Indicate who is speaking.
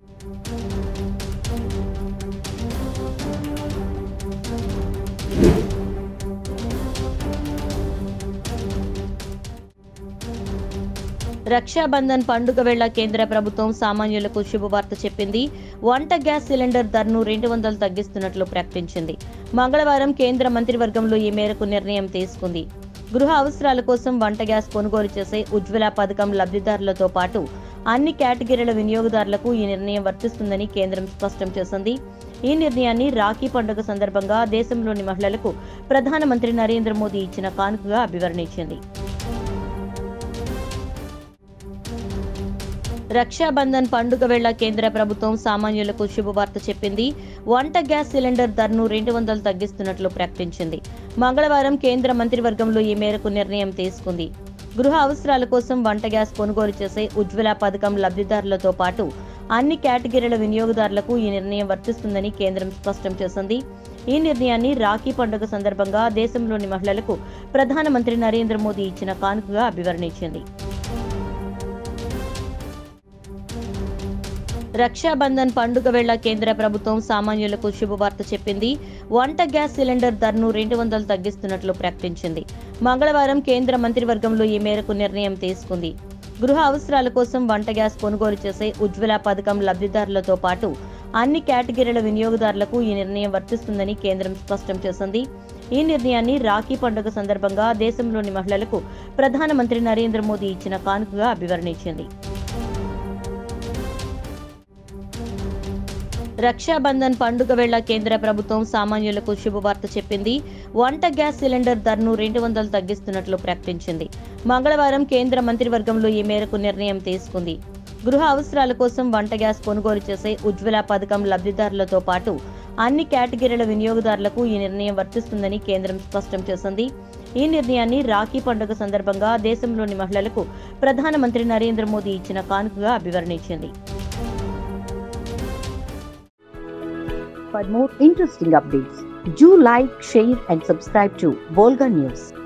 Speaker 1: రక్షాబంధన్ పండుగ వేళ కేంద్ర ప్రభుత్వం సామాన్యులకు శుభవార్త చెప్పింది వంట గ్యాస్ సిలిండర్ ధరను రెండు వందలు తగ్గిస్తున్నట్లు ప్రకటించింది మంగళవారం కేంద్ర మంత్రివర్గంలో ఈ మేరకు నిర్ణయం తీసుకుంది గృహ అవసరాల కోసం వంట గ్యాస్ కొనుగోలు చేసే ఉజ్వల పథకం లబ్ధిదారులతో పాటు అన్ని కేటగిరీల వినియోగదారులకు ఈ నిర్ణయం వర్తిస్తుందని కేంద్రం స్పష్టం చేసింది ఈ నిర్ణయాన్ని రాఖీ పండుగ సందర్భంగా దేశంలోని మహిళలకు ప్రధానమంత్రి నరేంద్ర మోదీ ఇచ్చిన కానుకగా అభివర్ణించింది రక్షాబంధన్ పండుగ వేళ కేంద్ర ప్రభుత్వం సామాన్యులకు శుభవార్త చెప్పింది వంట గ్యాస్ సిలిండర్ ధరను రెండు వందలు తగ్గిస్తున్నట్లు ప్రకటించింది మంగళవారం కేంద్ర మంత్రివర్గంలో ఈ మేరకు నిర్ణయం తీసుకుంది గృహ అవసరాల కోసం వంట గ్యాస్ కొనుగోలు చేసే ఉజ్వల పథకం లబ్ధిదారులతో పాటు అన్ని కేటగిరీల వినియోగదారులకు ఈ నిర్ణయం వర్తిస్తుందని కేంద్రం స్పష్టం చేసింది ఈ నిర్ణయాన్ని రాఖీ పండుగ సందర్భంగా దేశంలోని మహిళలకు ప్రధానమంత్రి నరేంద్ర మోదీ ఇచ్చిన కానుకగా అభివర్ణించింది రక్షాబంధన్ పండుగ వేళ కేంద్ర ప్రభుత్వం సామాన్యులకు శుభవార్త చెప్పింది వంట గ్యాస్ సిలిండర్ ధరను రెండు వందలు తగ్గిస్తున్నట్లు ప్రకటించింది మంగళవారం కేంద్ర మంత్రివర్గంలో ఈ మేరకు నిర్ణయం తీసుకుంది గృహ అవసరాల కోసం వంట గ్యాస్ కొనుగోలు చేసే ఉజ్వల పథకం లబ్ధిదారులతో పాటు అన్ని కేటగిరీల వినియోగదారులకు ఈ నిర్ణయం వర్తిస్తుందని కేంద్రం స్పష్టం చేసింది ఈ నిర్ణయాన్ని రాఖీ పండుగ సందర్భంగా దేశంలోని మహిళలకు ప్రధానమంత్రి నరేంద్ర మోదీ ఇచ్చిన కానుకగా అభివర్ణించింది రక్షాబంధన్ పండుగ వేళ కేంద్ర ప్రభుత్వం సామాన్యులకు శుభవార్త చెప్పింది వంట గ్యాస్ సిలిండర్ ధరను రెండు వందలు తగ్గిస్తున్నట్లు ప్రకటించింది మంగళవారం కేంద్ర మంత్రివర్గంలో ఈ మేరకు నిర్ణయం తీసుకుంది గృహ అవసరాల కోసం వంట గ్యాస్ కొనుగోలు చేసే ఉజ్వల పథకం లబ్ధిదారులతో పాటు అన్ని కేటగిరీల వినియోగదారులకు ఈ నిర్ణయం వర్తిస్తుందని కేంద్రం స్పష్టం చేసింది ఈ నిర్ణయాన్ని రాఖీ పండుగ సందర్భంగా దేశంలోని మహిళలకు ప్రధానమంత్రి నరేంద్ర మోదీ ఇచ్చిన కానుకగా అభివర్ణించింది
Speaker 2: For more interesting updates, do like, share, and subscribe to Volga News.